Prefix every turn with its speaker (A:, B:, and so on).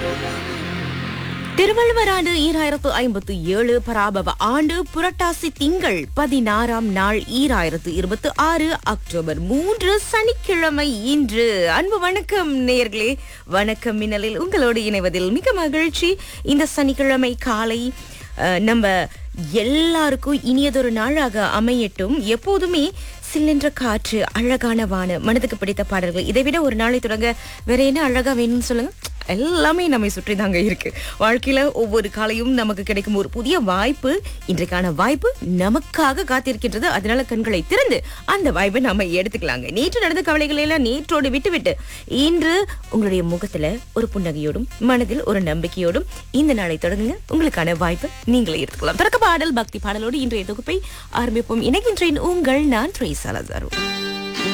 A: திருவள்ளுவர் ஆண்டு ஈராயிரத்து ஐம்பத்து ஏழு பராபவ ஆண்டு புரட்டாசி திங்கள் பதினாறாம் நாள் ஈராயிரத்து இருபத்தி ஆறு அக்டோபர் மூன்று சனிக்கிழமை இன்று அன்பு வணக்கம் நேயர்களே வணக்கம் மின்னலில் உங்களோடு இணைவதில் மிக மகிழ்ச்சி இந்த சனிக்கிழமை காலை அஹ், நம்ம எல்லாருக்கும் இனியதொரு நாளாக அமையட்டும் எப்போதுமே சில்லென்ற காற்று அழகான வான மனதுக்கு பிடித்த பாடல்கள் இதை விட ஒரு நாளை தொடங்க வேற என்ன அழகா வேணும்னு சொல்லுங்க எல்லாமே நம்மை சுற்றி தாங்க இருக்கு வாழ்க்கையில ஒவ்வொரு காலையும் நமக்கு கிடைக்கும் ஒரு புதிய வாய்ப்பு இன்றைக்கான வாய்ப்பு நமக்காக காத்திருக்கின்றது அதனால கண்களை திறந்து அந்த வாய்ப்பை நாம எடுத்துக்கலாங்க நேற்று நடந்த கவலைகளை எல்லாம் நேற்றோடு விட்டுவிட்டு இன்று உங்களுடைய முகத்துல ஒரு புன்னகையோடும் மனதில் ஒரு நம்பிக்கையோடும் இந்த நாளை தொடங்குங்க உங்களுக்கான வாய்ப்பு நீங்களே எடுத்துக்கலாம் தொடக்க பாடல் பக்தி பாடலோடு இன்றைய தொகுப்பை ஆரம்பிப்போம் இணைகின்றேன் உங்கள் நான் ட்ரேசாலா